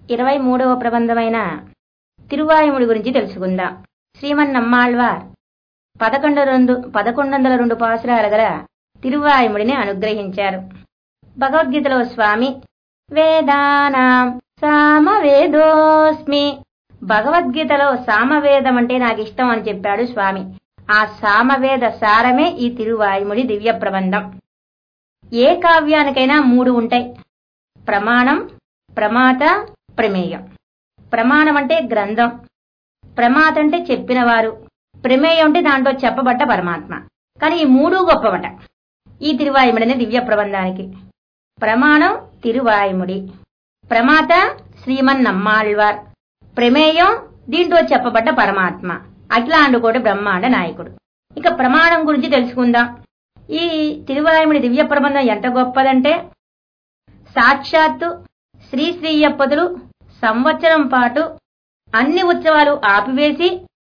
ఇరవై మూడవ ప్రబంధమైన తిరువాయుముడి గురించి తెలుసుకుందాం శ్రీమన్నమ్మాళ్వార్ పదకొండు రెండు పదకొండు వందల రెండు పాసురాల గల తిరువాయుముడిని అనుగ్రహించారు భగవద్గీతలో స్వామి వేదానాం సామవేదోస్మి భగవద్గీతలో సామవేదం అంటే నాకు ఇష్టం అని చెప్పాడు స్వామి ఆ సామవేద సారమే ఈ తిరువాయుముడి దివ్య ప్రబంధం ఏ కావ్యానికైనా మూడు ఉంటాయి ప్రమాణం ప్రమాత ప్రమేయం ప్రమాణం అంటే గ్రంథం ప్రమాత అంటే చెప్పినవారు ప్రమేయం అంటే దాంట్లో చెప్పబడ్డ పరమాత్మ కానీ ఈ మూడు గొప్పవట ఈ తిరువాయుముడి అనే దివ్య ప్రబంధానికి ప్రమాణం తిరువాయుముడి ప్రమాత శ్రీమన్నమ్మాళ్వార్ ప్రమేయం దీంట్లో చెప్పబడ్డ పరమాత్మ అఖిలాండుకోటి బ్రహ్మాండ నాయకుడు ఇక ప్రమాణం గురించి తెలుసుకుందాం ఈ తిరువాయుముడి దివ్య ప్రబంధం ఎంత గొప్పదంటే సాక్షాత్తు శ్రీ శ్రీయప్పదులు సంవత్సరం పాటు అన్ని ఉత్సవాలు ఆపివేసి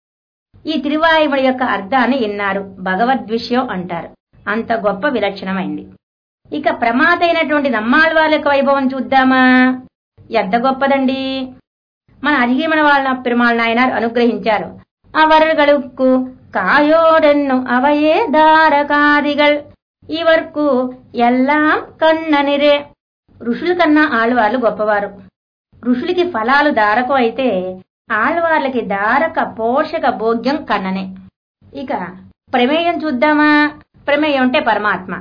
ఈ తిరువాయుముడి యొక్క అర్థాన్ని విన్నారు భగవద్విషయం అంటారు అంత గొప్ప విలక్షణమైంది ఇక ప్రమాత అయినటువంటి నమ్మాళ్ళ యొక్క వైభవం చూద్దామా ఎంత గొప్పదండి మన అధిగమన వాళ్ళ పెరుమాళ్ నాయనారు అనుగ్రహించారు அவர்களுக்கு காயோடென்னு அவையே தாரகாதிகள் ఇవర్కు ఎల్లాం కన్ననిరే ఋషుల కన్నా ఆళ్వార్లు గొప్పవారు ఋషులకి ఫలాలు దారకం అయితే ఆళ్వార్లకి దారక పోషక భోగ్యం కన్ననే ఇక ప్రమేయం చూద్దామా ప్రమేయం అంటే పరమాత్మ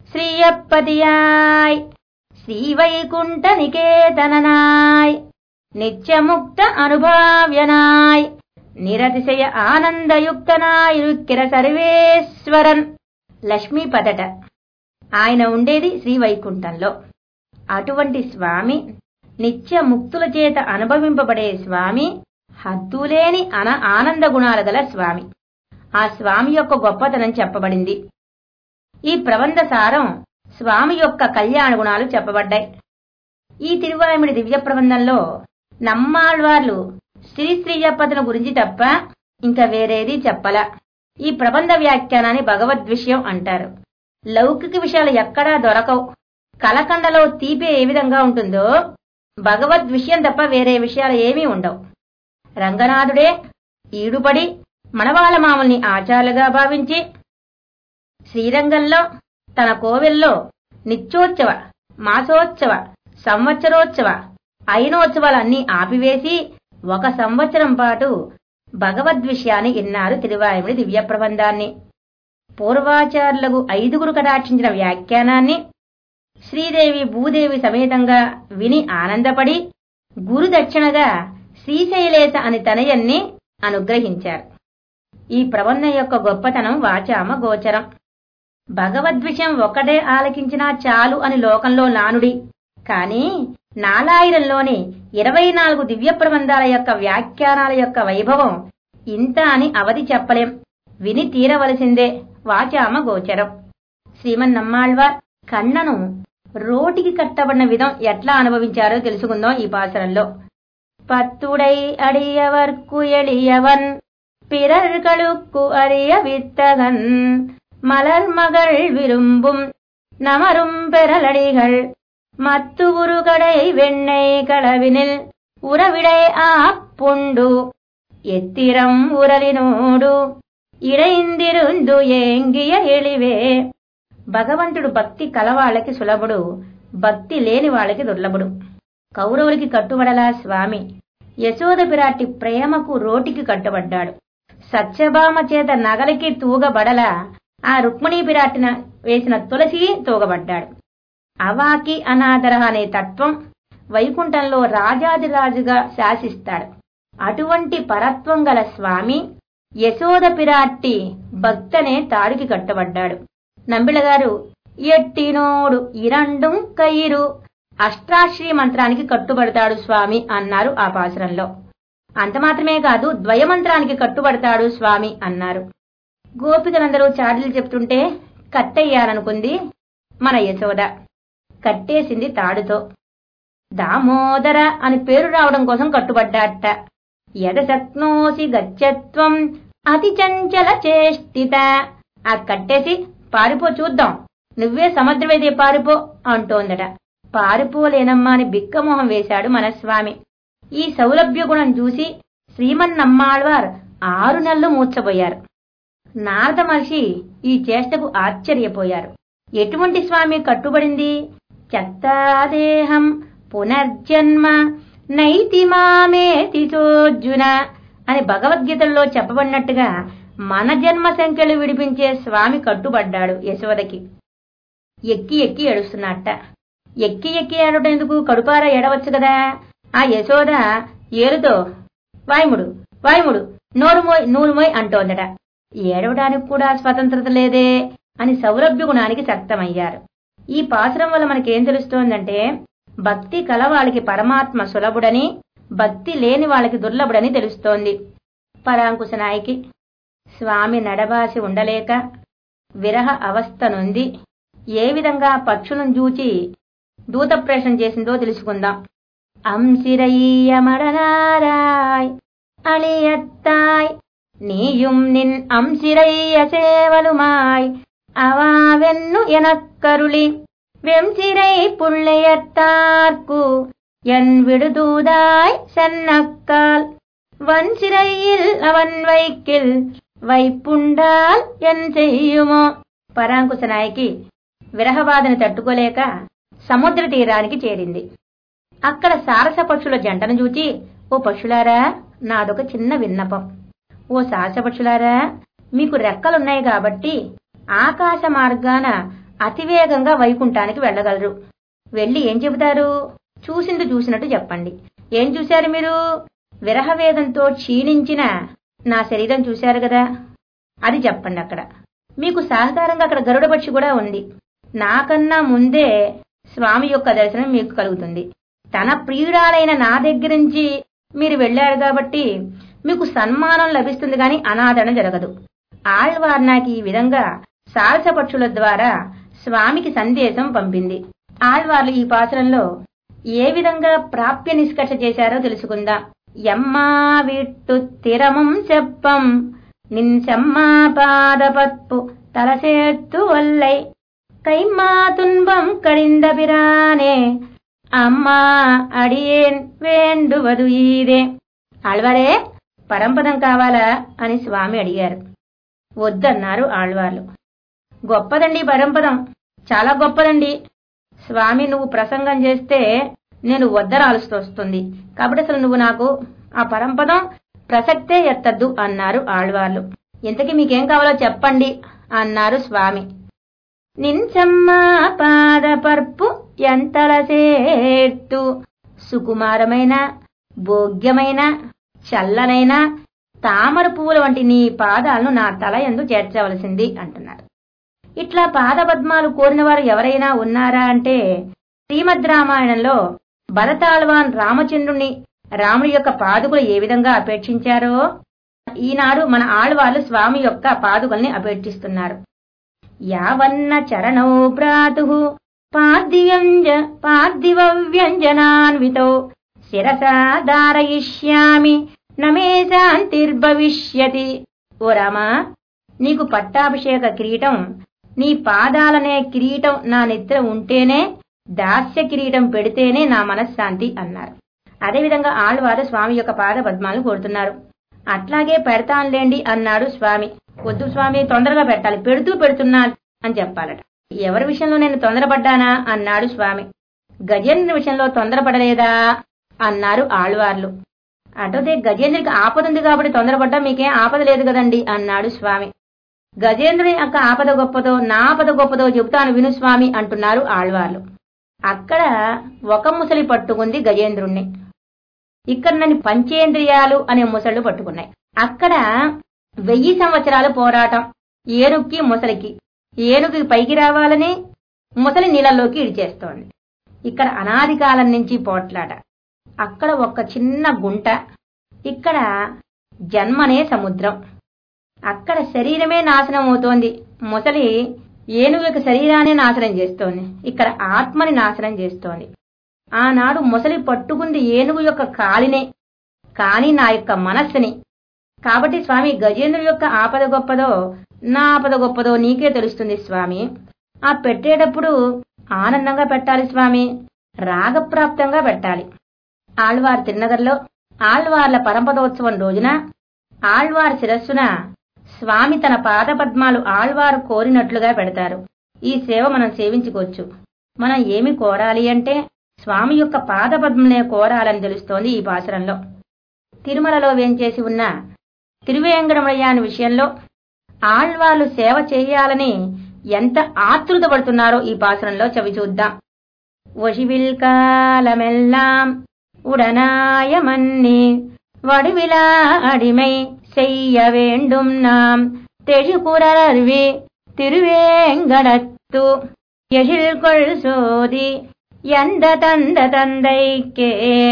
శ్రీయప్పతియాయ్ శ్రీవైకుంఠ నికేతననాయ్ నిత్యముక్త అనుభావ్యనాయ్ నిరతిశయ ఆనందయుక్తనాయుక్కిర సర్వేశ్వరన్ లక్ష్మీపదట ఆయన ఉండేది శ్రీవైకుంఠంలో అటువంటి స్వామి నిత్య ముక్తుల చేత అనుభవింపబడే స్వామి హద్దులేని అన ఆనంద గుణాల గల స్వామి ఆ స్వామి యొక్క గొప్పతనం చెప్పబడింది ఈ ప్రబంధ సారం స్వామి యొక్క కళ్యాణ గుణాలు చెప్పబడ్డాయి ఈ తిరువాయుముడి దివ్య ప్రబంధంలో నమ్మాళ్వార్లు శ్రీ శ్రీయప్పతుల గురించి తప్ప ఇంకా వేరేది చెప్పల ఈ ప్రబంధ వ్యాఖ్యానాన్ని భగవద్విషయం అంటారు లౌకిక విషయాలు ఎక్కడా దొరకవు కలకండలో తీపే ఏ విధంగా ఉంటుందో భగవద్ విషయం తప్ప వేరే విషయాలు ఏమీ ఉండవు రంగనాథుడే ఈడుపడి మనవాళ్ళ మామల్ని ఆచార్యులుగా భావించి శ్రీరంగంలో తన కోవెల్లో నిత్యోత్సవ మాసోత్సవ సంవత్సరోత్సవ అయినోత్సవాలన్నీ ఆపివేసి ఒక సంవత్సరం పాటు భగవద్విషయాన్ని ఇన్నారు తిరువాయుముడి దివ్య ప్రబంధాన్ని పూర్వాచారులకు ఐదుగురు కటాక్షించిన వ్యాఖ్యానాన్ని శ్రీదేవి భూదేవి సమేతంగా విని ఆనందపడి గురు దక్షిణగా శ్రీశైలేశ అని తనయన్ని అనుగ్రహించారు ఈ ప్రబంధం యొక్క గొప్పతనం వాచామ గోచరం భగవద్విషయం ఒక్కటే ఆలకించినా చాలు అని లోకంలో నానుడి కాని నాలాయిరంలోని ఇరవై నాలుగు దివ్య ప్రబంధాల యొక్క వ్యాఖ్యానాల యొక్క వైభవం ఇంత అని అవధి చెప్పలేం విని తీరవలసిందే వాచామ గోచరం శ్రీమన్నమ్మాళ్వార్ కన్నను రోటికి కట్టబడిన విధం ఎట్లా అనుభవించారో తెలుసుకుందాం ఈ పాసరంలో పత్తుడై అడియవర్కు ఎళియవన్ பிறர்களுக்கு அறிய வித்தகன் மலர் மகள் விரும்பும் நமரும் பெறலடிகள் மத்து உருகடை வெண்ணெய் களவினில் உறவிடை ஆப்புண்டு எத்திரம் உரலிనోడు ఇడైందిరుందు ఏంగియ ఎళివే భగవంతుడు భక్తి కలవాళ్ళకి సులభుడు భక్తి లేని వాళ్ళకి దుర్లభుడు కౌరవులకి కట్టుబడలా స్వామి యశోద పిరాటి ప్రేమకు రోటికి కట్టుబడ్డాడు సత్యభామ చేత నగలకి తూగబడల ఆ రుక్మిణీ పిరాటిన వేసిన తులసి తూగబడ్డాడు అవాకి అనాదర అనే తత్వం వైకుంఠంలో రాజాదిరాజుగా శాసిస్తాడు అటువంటి పరత్వం గల స్వామి యశోద పిరాట్టి భక్తనే తాడికి కట్టబడ్డాడు నంబిళగారు ఎట్టినోడు ఇరండుం కయిరు అష్టాశ్రీ మంత్రానికి కట్టుబడతాడు స్వామి అన్నారు ఆ పాసురంలో అంత మాత్రమే కాదు ద్వయమంత్రానికి కట్టుబడతాడు స్వామి అన్నారు గోపికలందరూ చాడీలు చెప్తుంటే కట్టెయ్యాలనుకుంది మన యశోద కట్టేసింది తాడుతో దామోదర అని పేరు రావడం కోసం కట్టుబడ్డాట యదశక్నోసి గచ్చత్వం అతి చంచల చేష్టిత ఆ కట్టేసి పారిపో చూద్దాం నువ్వే సముద్రవేదే పారిపో అంటోందట పారిపోలేనమ్మా అని బిక్కమోహం వేశాడు మన స్వామి ఈ సౌలభ్య గుణం చూసి శ్రీమన్నమ్మాళ్వార్ ఆరు నెలలు మూర్చబోయారు నారద మహర్షి ఈ చేష్టకు ఆశ్చర్యపోయారు ఎటువంటి స్వామి కట్టుబడింది చత్తాదేహం పునర్జన్మ నైతి మామేతి చోర్జున అని భగవద్గీతల్లో చెప్పబడినట్టుగా మన జన్మ సంఖ్యలు విడిపించే స్వామి కట్టుబడ్డాడు యశోదకి ఎక్కి ఎక్కి ఏడుస్తున్నట్ట ఎక్కి ఎక్కి ఏడవడం ఎందుకు కడుపార ఏడవచ్చు కదా ఆ యశోద ఏరుతో వాయుముడు వాయుముడు నోరుమోయ్ నూరుమోయ్ అంటోందట ఏడవడానికి కూడా స్వతంత్రత లేదే అని సౌలభ్య గుణానికి సక్తమయ్యారు ఈ పాసురం వల్ల మనకేం తెలుస్తోందంటే భక్తి కల వాళ్ళకి పరమాత్మ సులభుడని భక్తి లేని వాళ్ళకి దుర్లభుడని తెలుస్తోంది పరాంకుశ నాయకి స్వామి నడబాసి ఉండలేక విరహ అవస్థ నొంది ఏ విధంగా పక్షులను జూచి దూతప్రేషణ చేసిందో తెలుసుకుందాం అంశిరయ్యమడనారాయ్ అళియత్తాయ్ நீயும் நின் அம்சிறைய சேவலுமாய் அவாவென்னு எனக்கருளி வெம்சிறை புள்ளையத்தார்க்கு என் விடுதூதாய் சென்னக்கால் வன்சிறையில் அவன் வைக்கில் వైపుండాల్ ఎన్ చెయ్యుమో పరాంకుశ నాయకి విరహబాధను తట్టుకోలేక సముద్ర తీరానికి చేరింది అక్కడ సారస పక్షుల జంటను చూచి ఓ పక్షులారా నాదొక చిన్న విన్నపం ఓ సారస పక్షులారా మీకు రెక్కలున్నాయి కాబట్టి ఆకాశ మార్గాన అతివేగంగా వైకుంఠానికి వెళ్ళగలరు వెళ్ళి ఏం చెబుతారు చూసింది చూసినట్టు చెప్పండి ఏం చూశారు మీరు విరహవేదంతో క్షీణించిన నా శరీరం చూశారు కదా అది చెప్పండి అక్కడ మీకు సహకారంగా అక్కడ గరుడ పక్షి కూడా ఉంది నాకన్నా ముందే స్వామి యొక్క దర్శనం మీకు కలుగుతుంది తన ప్రియురాలైన నా దగ్గర నుంచి మీరు వెళ్ళారు కాబట్టి మీకు సన్మానం లభిస్తుంది గాని అనాదరణ జరగదు ఆళ్వార్ నాకు ఈ విధంగా సారస పక్షుల ద్వారా స్వామికి సందేశం పంపింది ఆళ్వార్లు ఈ పాత్రంలో ఏ విధంగా ప్రాప్య నిష్కర్ష చేశారో తెలుసుకుందాం ఎమ్మా విట్టు తిరమం చెప్పం నిన్ செம்மா பாதபத்பு தலசேர்த்து ஒல்லை கைம்மா துன்பம் கழிந்த பிரானே అమ్మా అడియేన్ వేండువదు ఈదే ఆళ్వారే పరంపదం కావాలా అని స్వామి అడిగారు వద్దన్నారు ఆళ్వార్లు గొప్పదండి పరంపదం చాలా గొప్పదండి స్వామి నువ్వు ప్రసంగం చేస్తే నేను వద్దరాల్సి వస్తుంది కాబట్టి అసలు నువ్వు నాకు ఆ పరంపదం ప్రసక్తే ఎత్తద్దు అన్నారు ఆళ్వార్లు ఇంతకీ మీకేం కావాలో చెప్పండి అన్నారు స్వామి నించమ్మా పాదపర్పు ఎంతలసేట్టు సుకుమారమైన భోగ్యమైన చల్లనైన తామర పువ్వుల వంటి నీ పాదాలను నా తల ఎందు చేర్చవలసింది అంటున్నారు ఇట్లా పాదపద్మాలు కోరిన వారు ఎవరైనా ఉన్నారా అంటే శ్రీమద్ రామాయణంలో భరతాళ్వాన్ రామచంద్రుణ్ణి రాముడి యొక్క పాదుకలు ఏ విధంగా అపేక్షించారో ఈనాడు మన ఆళ్వార్లు స్వామి యొక్క పాదుకల్ని అపేక్షిస్తున్నారు యావన్న చరణౌ భ్రాతు పార్థివ్యంజ పార్థివ వ్యంజనాన్వితో శిరసా ధారయిష్యామి నమే శాంతిర్భవిష్యతి ఓ రామా నీకు పట్టాభిషేక కిరీటం నీ పాదాలనే కిరీటం నా నెత్తిన ఉంటేనే దాస్య కిరీటం పెడితేనే నా మనశ్శాంతి అన్నారు అదేవిధంగా ఆళ్వారు స్వామి యొక్క పాద పద్మాలు కోరుతున్నారు అట్లాగే పెడతానులేండి అన్నాడు స్వామి వద్దు స్వామి తొందరగా పెట్టాలి పెడుతూ పెడుతున్నా అని చెప్పాలట ఎవరి విషయంలో నేను తొందరపడ్డానా అన్నాడు స్వామి గజేంద్ర విషయంలో తొందరపడలేదా అన్నారు ఆళ్వార్లు అటోదే గజేంద్రుడికి ఆపద ఉంది కాబట్టి తొందరపడ్డా మీకేం ఆపద లేదు కదండి అన్నాడు స్వామి గజేంద్రుని యొక్క ఆపద గొప్పదో నా ఆపద గొప్పదో చెబుతాను విను స్వామి అంటున్నారు ఆళ్వార్లు అక్కడ ఒక ముసలి పట్టుకుంది గజేంద్రుణ్ణి ఇక్కడ నన్ను పంచేంద్రియాలు అనే ముసళ్ళు పట్టుకున్నాయి అక్కడ వెయ్యి సంవత్సరాలు పోరాటం ఏనుగుకి ముసలికి ఏనుగుకి పైకి రావాలని ముసలి నీళ్ళల్లోకి ఇడిచేస్తోంది ఇక్కడ అనాది కాలం నుంచి పోట్లాట అక్కడ ఒక చిన్న గుంట ఇక్కడ జన్మనే సముద్రం అక్కడ శరీరమే నాశనం అవుతోంది ముసలి ఏనుగు యొక్క శరీరాన్ని నాశనం చేస్తోంది ఇక్కడ ఆత్మని నాశనం చేస్తోంది ఆనాడు ముసలి పట్టుకుంది ఏనుగు యొక్క కాలినే కాని నా యొక్క మనస్సుని కాబట్టి స్వామి గజేంద్రుడి యొక్క ఆపద గొప్పదో నా ఆపద గొప్పదో నీకే తెలుస్తుంది స్వామి ఆ పెట్టేటప్పుడు ఆనందంగా పెట్టాలి స్వామి రాగప్రాప్తంగా పెట్టాలి ఆళ్వార్ తిరునగర్లో ఆళ్వార్ల పరంపదోత్సవం రోజున ఆళ్వార్ శిరస్సున స్వామి తన పాదపద్మాలు ఆళ్వారు కోరినట్లుగా పెడతారు ఈ సేవ మనం సేవించుకోవచ్చు మనం ఏమి కోరాలి అంటే స్వామి యొక్క పాదపద్మలే కోరాలని తెలుస్తోంది ఈ పాసురంలో తిరుమలలో వేంచేసి ఉన్న తిరువేంకటమయ్యాని విషయంలో ఆళ్వార్లు సేవ చేయాలని ఎంత ఆతృత పడుతున్నారో ఈ పాసురంలో చవి చూద్దాం ఒషివిల్ కాలమెల్లాం ఉడనాయ మన్ని వడివిలా అడిమై செய்ய வேண்டும் நாம் தெழுகுரர்வி திருவேங்கடத்து எழில்கொள் சோதி ఎంద తంద తందైకే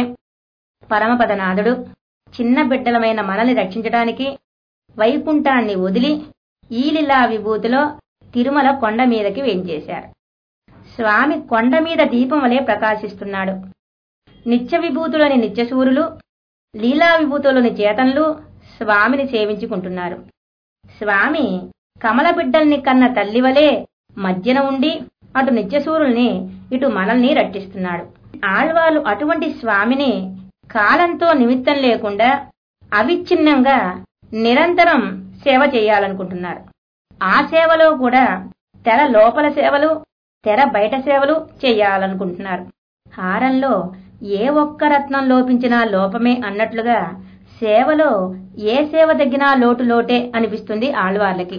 పరమపదనాథుడు చిన్న బిడ్డలమైన మనల్ని రక్షించడానికి వైకుంఠాన్ని వదిలి ఈలిలా విభూతిలో తిరుమల కొండ మీదకి వేంచేశారు స్వామి కొండ మీద దీపం వలె ప్రకాశిస్తున్నాడు నిత్య విభూతులోని నిత్యసూరులు లీలా విభూతులోని చేతన్లు స్వామిని సేవించుకుంటున్నారు స్వామి కమల బిడ్డల్ని కన్న తల్లివలే మధ్యన ఉండి అటు నిత్యసూరుల్ని ఇటు మనల్ని రక్షిస్తున్నాడు ఆళ్వాలు అటువంటి స్వామిని కాలంతో నిమిత్తం లేకుండా అవిచ్ఛిన్నంగా నిరంతరం సేవ చేయాలనుకుంటున్నారు ఆ సేవలో కూడా తెర లోపల సేవలు తెర బయట సేవలు చేయాలనుకుంటున్నారు హారంలో ఏ ఒక్క రత్నం లోపించినా లోపమే అన్నట్లుగా సేవలో ఏ సేవ తగ్గినా లోటు లోటే అనిపిస్తుంది ఆళ్వార్లకి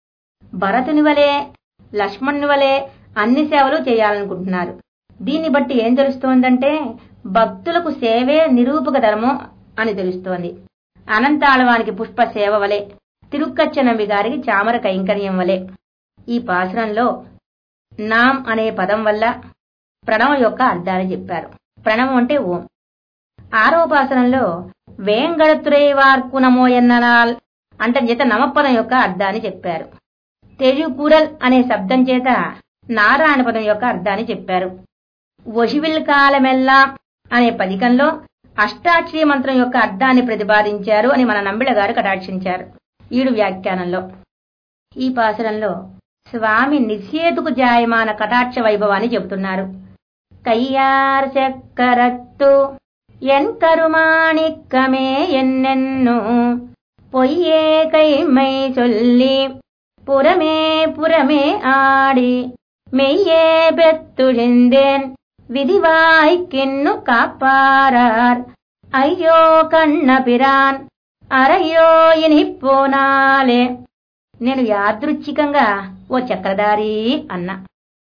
భరతుని వలె లక్ష్మణుని వలె అన్ని సేవలు చేయాలనుకుంటున్నారు దీన్ని బట్టి ఏం తెలుస్తోందంటే భక్తులకు సేవే నిరూపక ధర్మం అని తెలుస్తోంది అనంతాళవానికి పుష్ప సేవ వలె తిరుక్కచ్చనవి గారికి చామర కైంకర్యం వలె ఈ పాసురంలో నాం అనే పదం వల్ల ప్రణవం యొక్క అర్థాన్ని చెప్పారు ప్రణవం అంటే ఓం ఆరో పాసనంలో వేంగడతురై వార్కునమో ఎన్ననాల్ అంట చేత నమపదం యొక్క అర్థాన్ని చెప్పారు తెజుకురల్ అనే శబ్దం చేత నారాయణ పదం యొక్క అర్థాన్ని చెప్పారు ఒషివిల్ కాలమెల్లా అనే పదికంలో అష్టాక్షరి మంత్రం యొక్క అర్థాన్ని ప్రతిపాదించారు అని మన నంబిళ గారు కటాక్షించారు ఈడు వ్యాఖ్యానంలో ఈ పాసురంలో స్వామి నిశ్చేతుకు జాయమాన కటాక్ష వైభవాన్ని చెబుతున్నారు కయ్యార్ చక్కరత్తు ఎన్ కరుమాణిక్కమే ఎన్నెన్ను పొయ్యే కైమై చొల్లి புறமே புறமே ஆடி மெய்யே பெத்துழிந்தேன் விதிவாய்க்கின்னு காப்பாரார் ஐயோ கண்ண பிరాన్ అరయ్యో ఇనిపోనాలే నేను యాదృచ్ఛికంగా ఓ చక్రధారి అన్నా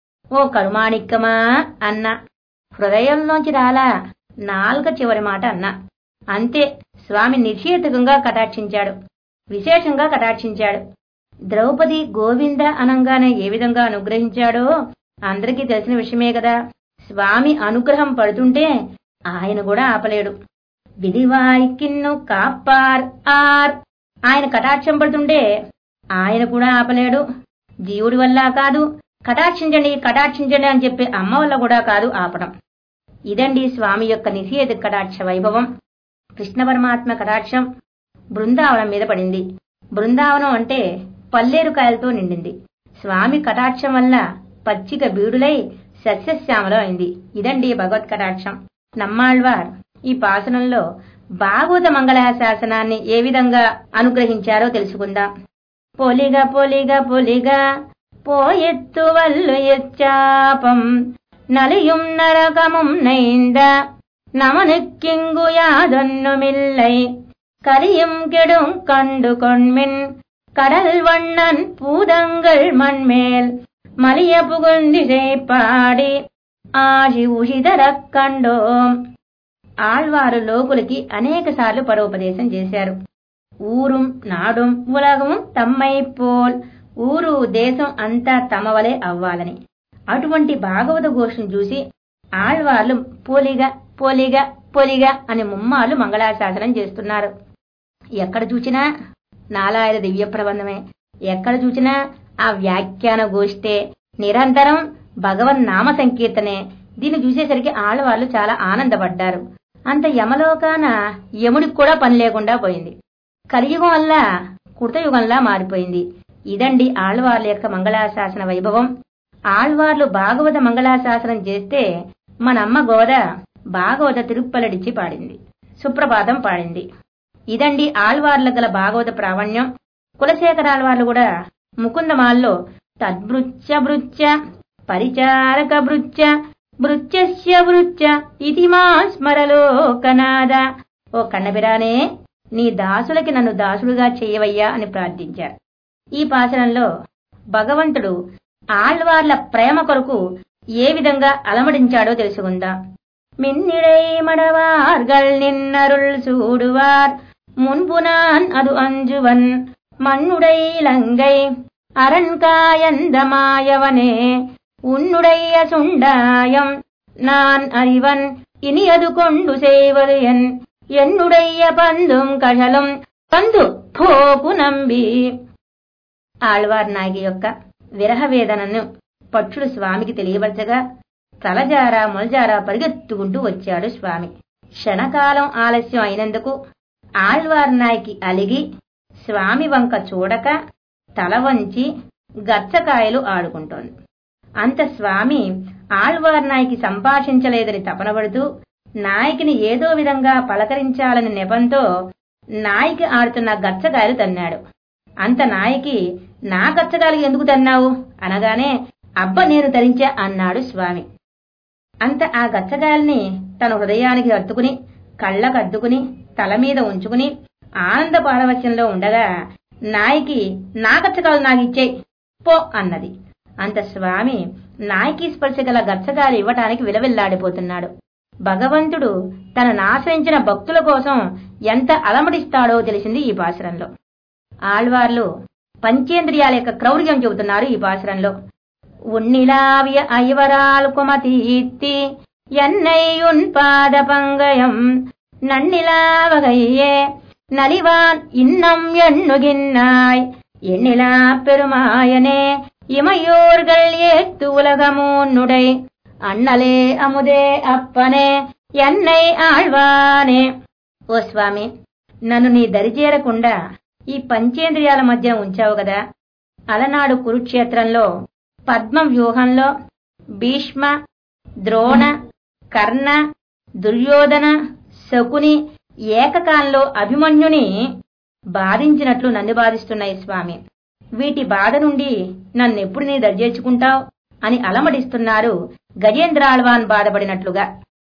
ఓ కరుమాణిక్కమా అన్నా హృదయంలోంచి రాలా నాలుక చివరి మాట అన్నా అంతే స్వామి నిషేధకంగా కటాక్షించాడు విశేషంగా కటాక్షించాడు ద్రౌపది గోవింద అనంగానే ఏ విధంగా అనుగ్రహించాడో అందరికీ తెలిసిన విషయమే కదా స్వామి అనుగ్రహం పడుతుంటే ఆయన కూడా ఆపలేడు విధివాయికిన్ను కాపార్ ఆర్ ఆయన కటాక్షం పడుతుంటే ఆయన కూడా ఆపలేడు జీవుడి వల్ల కాదు కటాక్షించండి కటాక్షించండి అని చెప్పి అమ్మ వల్ల కూడా కాదు ఆపడం ఇదండి స్వామి యొక్క నిషేధ కటాక్ష వైభవం కృష్ణ పరమాత్మ కటాక్షం బృందావనం మీద పడింది బృందావనం అంటే పల్లేరుకాయలతో నిండింది స్వామి కటాక్షం వల్ల పచ్చిక బీడులై సస్యశ్యామలం అయింది ఇదండి భగవత్ కటాక్షం నమ్మాళ్వార్ ఈ పాసనంలో భాగవత మంగళ శాసనాన్ని ఏ విధంగా అనుగ్రహించారో తెలుసుకుందాం పొలిగ పొలిగ పొలిగ పోయెత్తు వల్లు ఎచ్చాపం నలియుం నరకముం నైంద நமனுக்கிங்கு யாதொன்னுமில்லை கலியும் கெடும் கண்டு கொண்மின் கடல் வண்ணன் பூதங்கள் மண்மேல் மலிய புகுந்திசை பாడి ఆశి ఉషిదరక్ కండోం ఆళ్వారు లోకులకి అనేక సార్లు పరోపదేశం చేశారు ఊరుం నాడుం ఉలగం తమ్మై పోల్ ఊరు దేశం అంతా తమ వలె అవ్వాలని అటువంటి భాగవత ఘోషను చూసి ఆళ్వార్లు పోలిగా పోలిగా పొలిగా అని ముమ్మాలు మంగళాశాసనం చేస్తున్నారు ఎక్కడ చూచినా నాలాయన దివ్య ప్రబంధమే ఎక్కడ చూచినా ఆ వ్యాఖ్యాన గోష్టే నిరంతరం భగవన్ నామ సంకీర్తనే దీన్ని చూసేసరికి ఆడవాళ్లు చాలా ఆనందపడ్డారు అంత యమలోకాన యముడికి కూడా పని లేకుండా పోయింది కలియుగం వల్ల కృతయుగంలా మారిపోయింది ఇదండి ఆళ్వార్ల యొక్క మంగళాశాసన వైభవం ఆళ్వార్లు భాగవత మంగళాశాసనం చేస్తే మన అమ్మ గోద భాగవత తిరుప్పలడిచ్చి పాడింది సుప్రభాతం పాడింది ఇదండి ఆళ్వార్ల గల భాగవత ప్రావణ్యం కులశేఖర ఆళ్వార్లు కూడా ముకుందమాల్లో తద్భృత్య భృత్య పరిచారక భృత్య భృత్యస్య భృత్య ఇది మా స్మరలోకనాద ఓ కన్నబిరానే నీ దాసులకి నన్ను దాసుడుగా చేయవయ్యా అని ప్రార్థించారు ఈ పాసనంలో భగవంతుడు ఆళ్వార్ల ప్రేమ కొరకు ఏ విధంగా అలమడించాడో తెలుసుకుందాం మిన్నిడై మడవార్గల్ నిన్నరుల్ సూడువార్ మున్పు நான் அது அஞ்சுவன் மண்ணுடை லங்கை அரண்காயந்தமாயவனே உன்னுடைய சுண்டாயம் நான் அறிவன் இனி அது கொண்டு செய்வது என் என்னுடைய பந்தும் కషలం పందు పోపు నంబి ఆళ్వార్ నాగి యొక్క విరహ వేదనను పక్షుడు స్వామికి తెలియపరచగా తలజారా మొలజారా పరిగెత్తుకుంటూ వచ్చాడు స్వామి క్షణకాలం ఆలస్యం అయినందుకు ఆళ్వార్ నాయకి అలిగి స్వామి వంక చూడక తల వంచి గచ్చకాయలు ఆడుకుంటోంది అంత స్వామి ఆళ్వార్ నాయకి సంభాషించలేదని తపనబడుతూ నాయకిని ఏదో విధంగా పలకరించాలని నెపంతో నాయకి ఆడుతున్న గచ్చకాయలు తన్నాడు అంత నాయకి నా గచ్చకాయలు ఎందుకు తన్నావు అనగానే అబ్బ నేను తరించా అన్నాడు స్వామి అంత ఆ గచ్చకాయల్ని తన హృదయానికి హత్తుకుని కళ్ళకు అద్దుకుని తల మీద ఉంచుకుని ఆనంద పారవశ్యంలో ఉండగా నాయకి నా గచ్చకాయలు నాకిచ్చేయి పో అన్నది అంత స్వామి నాయకి స్పర్శ గల గచ్చకాయలు ఇవ్వటానికి విలవిల్లాడిపోతున్నాడు భగవంతుడు తనను ఆశ్రయించిన భక్తుల కోసం ఎంత అలమటిస్తాడో తెలిసింది ఈ పాసురంలో ఆళ్వార్లు పంచేంద్రియాల యొక్క క్రౌర్యం చెబుతున్నారు ఈ పాసురంలో உன்னிலாவிய ஐவரால் குமதீத்தி என்னை உன் பாத பங்கயம் நன்னிலாவகையே நலிவான் இன்னம் எண்ணுகின்னாய் எண்ணிலா பெருமாயனே இமையோர்கள் ஏத்து உலகமூன்னுடை అన్నలే అముదే అప్పనే ఎన్నై ఆళ్వానే ఓ స్వామి నన్ను నీ దరిచేరకుండా ఈ పంచేంద్రియాల మధ్య ఉంచావు కదా అలనాడు కురుక్షేత్రంలో పద్మ వ్యూహంలో భీష్మ ద్రోణ కర్ణ దుర్యోధన శకుని ఏకకాలంలో అభిమన్యుని బాధించినట్లు నన్ను బాధిస్తున్నాయి స్వామి వీటి బాధ నుండి నన్నెప్పుడు నీ దర్జేర్చుకుంటావు అని అలమడిస్తున్నారు గజేంద్రాళ్వాన్ బాధపడినట్లుగా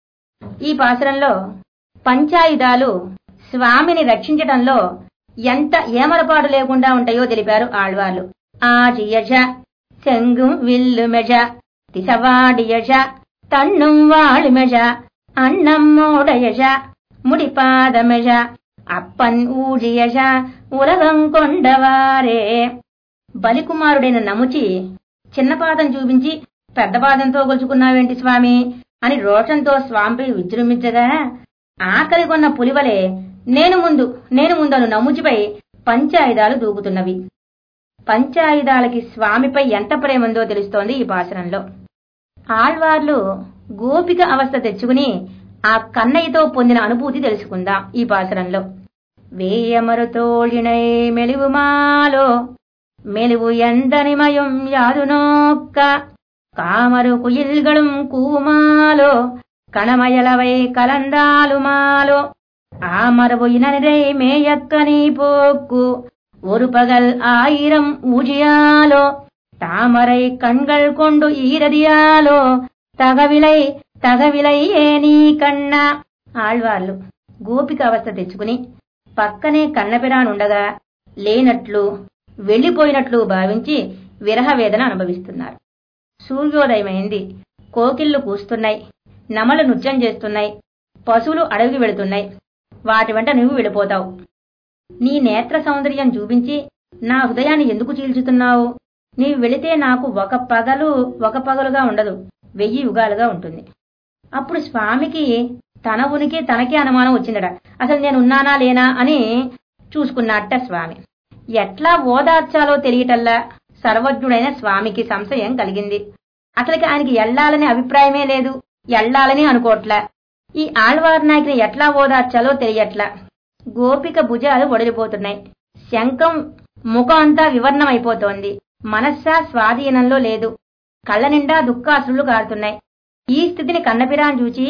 ఈ పాసరంలో పంచాయుధాలు స్వామిని రక్షించటంలో ఎంత ఏమరపాటు లేకుండా ఉంటాయో తెలిపారు ఆళ్వార్లు ఆజియజ செங்கும் வில்லுமெஜ திசவாடியஜ தன்னும் வாழுமெஜ அன்னம் மோடையஜ முடிப்பாதமெஜ అప్పన్ ఊజియజ ఉలగం కొండవారే బలికుమారుడైన నముచి చిన్న పాదం చూపించి పెద్ద పాదంతో గొలుచుకున్నావేంటి స్వామి అని రోషంతో స్వామిపై విజృంభించగా ఆకలి కొన్న పులివలే నేను ముందు నేను ముందను నముచిపై పంచాయుధాలు దూకుతున్నవి పంచాయుధాలకి స్వామిపై ఎంత ప్రేమందో తెలుస్తోంది ఈ భాషణంలో ఆళ్వార్లు గోపిక అవస్థ తెచ్చుకుని ఆ కన్నయ్యతో పొందిన అనుభూతి తెలుసుకుందాం ఈ పాసరంలో వేయమరుతోళినై మెలివుమాలో மெலிவு எந்தனிமயும் யாது நோக்க காமரு குயில்களும் கூமாலோ கணமயலவை கலந்தாலுமாலோ ஆமரபு இனரை மேயக்கனி போக்கு ஒரு பகல் ஆயிரம் ஊஜியாலோ தாமரை கண்கள் கொண்டு ஈரதியாலோ తగవిలై తగవిలై ఏ నీ కన్నా ఆళ్వార్లు గోపిక అవస్థ తెచ్చుకుని పక్కనే కన్నపిరానుండగా లేనట్లు వెళ్లిపోయినట్లు భావించి విరహ వేదన అనుభవిస్తున్నారు సూర్యోదయమైంది కోకిళ్లు కూస్తున్నాయి నమలు నృత్యం చేస్తున్నాయి పశువులు అడవికి వెళుతున్నాయి వాటి వెంట నువ్వు వెళ్ళిపోతావు నీ నేత్ర సౌందర్యం చూపించి నా హృదయాన్ని ఎందుకు చీల్చుతున్నావు నీవు వెళితే నాకు ఒక పగలు ఒక పగలుగా ఉండదు వెయ్యి యుగాలుగా ఉంటుంది అప్పుడు స్వామికి తన ఉనికి తనకే అనుమానం వచ్చిందట అసలు నేను ఉన్నానా లేనా అని చూసుకున్నట్ట స్వామి ఎట్లా ఓదార్చాలో తెలియటల్లా సర్వజ్ఞుడైన స్వామికి సంశయం కలిగింది అసలుకి ఆయనకి ఎళ్లాలనే అభిప్రాయమే లేదు ఎళ్లాలని అనుకోట్లా ఈ ఆళ్వార్ నాయకుని ఎట్లా ఓదార్చాలో తెలియట్లా గోపిక భుజాలు ఒడిలిపోతున్నాయి శంఖం ముఖం అంతా వివర్ణమైపోతోంది మనస్సా స్వాధీనంలో లేదు కళ్ళ నిండా దుఃఖాసులు కారుతున్నాయి ఈ స్థితిని కన్నపిరాన్ చూచి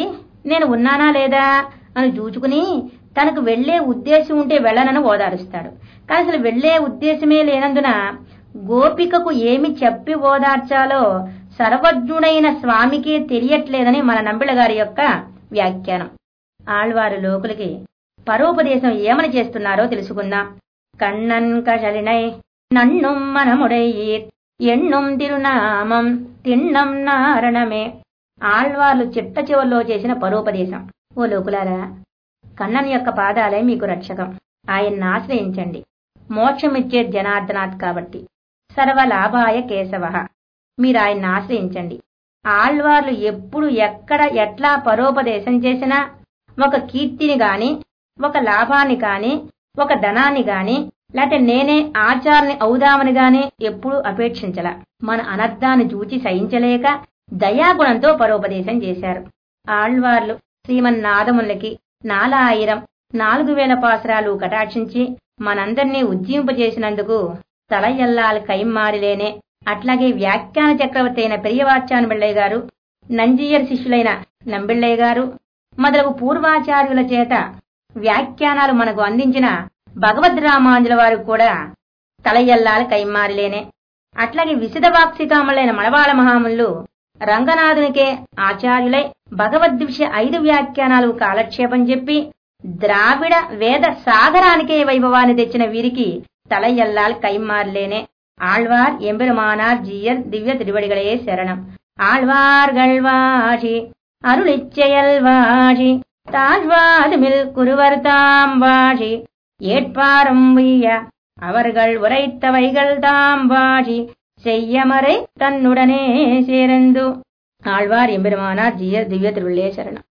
నేను ఉన్నానా లేదా అని చూచుకుని తనకు వెళ్లే ఉద్దేశం ఉంటే వెళ్ళనని ఓదారుస్తాడు కానీ అసలు వెళ్లే ఉద్దేశమే లేనందున గోపికకు ఏమి చెప్పి ఓదార్చాలో సర్వజ్ఞుడైన స్వామికే తెలియట్లేదని మన నంబిళ గారి యొక్క వ్యాఖ్యానం ఆళ్వారు లోకులకి పరోపదేశం ఏమని చేస్తున్నారో తెలుసుకుందాం కண்ணన్ కషలినై నన్నుం మనముడయ్యీర్ ఎన్నుం తిరునామం తిన్నం నారణమే ఆళ్వార్లు చిట్ట చివరిలో చేసిన పరోపదేశం ఓ లోకులారా కన్నన్ యొక్క పాదాలే మీకు రక్షకం ఆయన్ని ఆశ్రయించండి మోక్షమిచ్చే జనార్దనాథ్ కాబట్టి సర్వలాభాయ కేశవ మీరు ఆయన్ని ఆశ్రయించండి ఆళ్వార్లు ఎప్పుడు ఎక్కడ ఎట్లా పరోపదేశం చేసినా ఒక కీర్తిని గాని ఒక లాభాన్ని కాని ఒక ధనాన్ని గాని లేకపోతే నేనే ఆచార్ని అవుదామని గాని ఎప్పుడూ అపేక్షించల మన అనర్థాన్ని చూచి సహించలేక దయాగుణంతో పరోపదేశం చేశారు ఆళ్వార్లు శ్రీమన్నాదములకి నాలాయిరం నాలుగు వేల పాసరాలు కటాక్షించి మనందర్నీ ఉజ్జీంపజేసినందుకు తల ఎల్లాలి కైమ్మారిలేనే అట్లాగే వ్యాఖ్యాన చక్రవర్తి అయిన పెరియవాచాన్ బిళ్ళయ్య గారు నంజీయర్ శిష్యులైన నంబిళ్ళయ్య గారు మొదలగు పూర్వాచార్యుల చేత వ్యాఖ్యానాలు మనకు అందించిన భగవద్ రామాంజుల వారు కూడా తల ఎల్లాలి కైమ్మారిలేనే అట్లాగే విశదవాక్సికాములైన మణవాళ మహాములు రంగనాథునికే ఆచార్యులై భగవద్విషయ ఐదు వ్యాఖ్యానాలు కాలక్షేపం చెప్పి ద్రావిడ వేద సాగరానికే వైభవాన్ని తెచ్చిన వీరికి తల ఎల్లాల్ కైమార్లేనే ఆళ్వార్ ఎంబెరుమానార్ జీయర్ దివ్య తిరువడిகளே శరణం ஆழ்வார்கள் வாழி அருளிச்செயல் வாழி தாழ்வாதுமில் குருவர் தாம் வாழி ஏற்பாரம் உய்ய அவர்கள் உரைத்தவைகள் தாம் வாழி செய்யமறை தன்னுடனே சேர்ந்து ஆழ்வார் எம்பெருமானார் ஜிய திவ்ய திருவிழே சரணம்